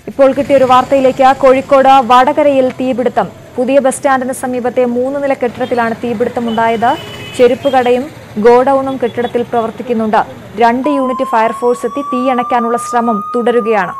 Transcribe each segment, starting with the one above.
ഇപ്പോൾ കിട്ടിയ ഒരു വാർത്തയിലേക്ക് കോഴിക്കോട് വടകരയിൽ തീപിടുത്തം പുതിയ ബസ് സ്റ്റാൻഡിന് സമീപത്തെ മൂന്ന് നില കെട്ടിടത്തിലാണ് തീപിടുത്തമുണ്ടായത് ചെരുപ്പ് കടയും ഗോഡൌണും കെട്ടിടത്തിൽ പ്രവർത്തിക്കുന്നുണ്ട് രണ്ട് യൂണിറ്റ് ഫയർഫോഴ്സ് എത്തി തീയണയ്ക്കാനുള്ള ശ്രമം തുടരുകയാണ്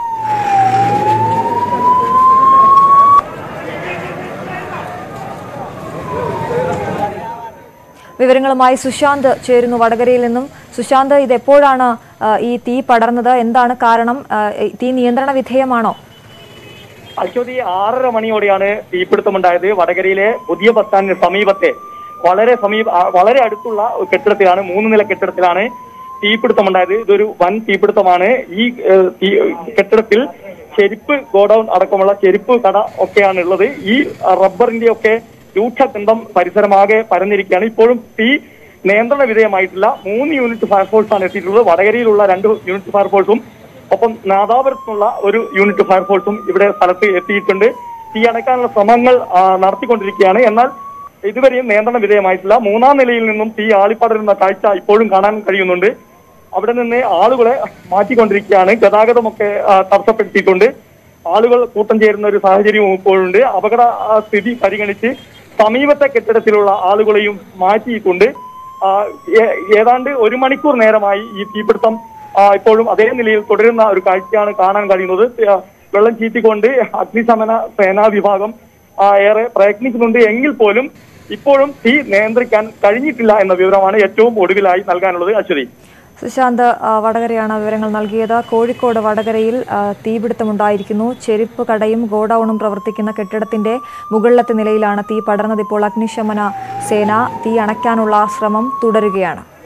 വിവരങ്ങളുമായി സുശാന്ത് ചേരുന്നു വടകരയിൽ നിന്നും സുശാന്ത് ഇത് എപ്പോഴാണ് ആ, ഈ തീ പടർന്നത് എന്താണ് കാരണം ആ, ഈ തീ നിയന്ത്രണ വിധേയമാണോ അശ്വതി ആറര മണിയോടെയാണ് തീപിടുത്തമുണ്ടായത് വടകരയിലെ പുതിയ ബസ് സ്റ്റാൻഡിന് സമീപത്തെ വളരെ സമീപ ആ, വളരെ അടുത്തുള്ള കെട്ടിടത്തിലാണ് മൂന്ന് നില കെട്ടിടത്തിലാണ് തീപിടുത്തമുണ്ടായത് ഇതൊരു വൻ തീപിടുത്തമാണ് ഈ ഏഹ്, തീ കെട്ടിടത്തിൽ ചെരുപ്പ് ഗോഡൌൺ അടക്കമുള്ള ചെരുപ്പ് കട ഒക്കെയാണ് ഉള്ളത് ഈ റബ്ബറിന്റെ ഒക്കെ രൂക്ഷഗന്ധം പരിസരമാകെ പരന്നിരിക്കുകയാണ് ഇപ്പോഴും തീ നിയന്ത്രണ വിധേയമായിട്ടില്ല മൂന്ന് യൂണിറ്റ് ഫയർഫോഴ്സ് ആണ് എത്തിയിട്ടുള്ളത് വടകരയിലുള്ള രണ്ട് യൂണിറ്റ് ഫയർഫോഴ്സും ഒപ്പം നാദാപുരത്തുനിന്നുള്ള ഒരു യൂണിറ്റ് ഫയർഫോഴ്സും ഇവിടെ സ്ഥലത്ത് എത്തിയിട്ടുണ്ട് തീ അടയ്ക്കാനുള്ള ശ്രമങ്ങൾ ആ, നടത്തിക്കൊണ്ടിരിക്കുകയാണ് എന്നാൽ ഇതുവരെയും നിയന്ത്രണ വിധേയമായിട്ടില്ല മൂന്നാം നിലയിൽ നിന്നും തീ ആളിപ്പടരുന്ന കാഴ്ച ഇപ്പോഴും കാണാൻ കഴിയുന്നുണ്ട് അവിടെ നിന്ന് ആളുകളെ മാറ്റിക്കൊണ്ടിരിക്കുകയാണ് ഗതാഗതമൊക്കെ ആ, തടസ്സപ്പെടുത്തിയിട്ടുണ്ട് ആളുകൾ കൂട്ടം ചേരുന്ന ഒരു സാഹചര്യവും ഇപ്പോഴുണ്ട് അപകട ആ, സ്ഥിതി പരിഗണിച്ച് സമീപത്തെ കെട്ടിടത്തിലുള്ള ആളുകളെയും മാറ്റിയിട്ടുണ്ട് ആ, ഏ- ഏതാണ്ട് ഒരു മണിക്കൂർ നേരമായി ഈ തീപിടുത്തം ആ, ഇപ്പോഴും അതേ നിലയിൽ തുടരുന്ന ഒരു കാഴ്ചയാണ് കാണാൻ കഴിയുന്നത് ആ, വെള്ളം ചീറ്റിക്കൊണ്ട് അഗ്നിശമന സേനാ വിഭാഗം ആ, ഏറെ പ്രയത്നിക്കുന്നുണ്ട് എങ്കിൽ പോലും ഇപ്പോഴും തീ നിയന്ത്രിക്കാൻ കഴിഞ്ഞിട്ടില്ല എന്ന വിവരമാണ് ഏറ്റവും ഒടുവിലായി നൽകാനുള്ളത് അശ്വതി സുശാന്ത് ആ, വടകരയാണ് വിവരങ്ങൾ നൽകിയത് കോഴിക്കോട് വടകരയിൽ ആ, തീപിടുത്തമുണ്ടായിരിക്കുന്നു ചെരുപ്പ് കടയും ഗോഡൌണും പ്രവർത്തിക്കുന്ന കെട്ടിടത്തിന്റെ മുകളിലത്തെ നിലയിലാണ് തീ പടർന്നത് ഇപ്പോൾ അഗ്നിശമന സേന തീ അണയ്ക്കാനുള്ള ശ്രമം തുടരുകയാണ്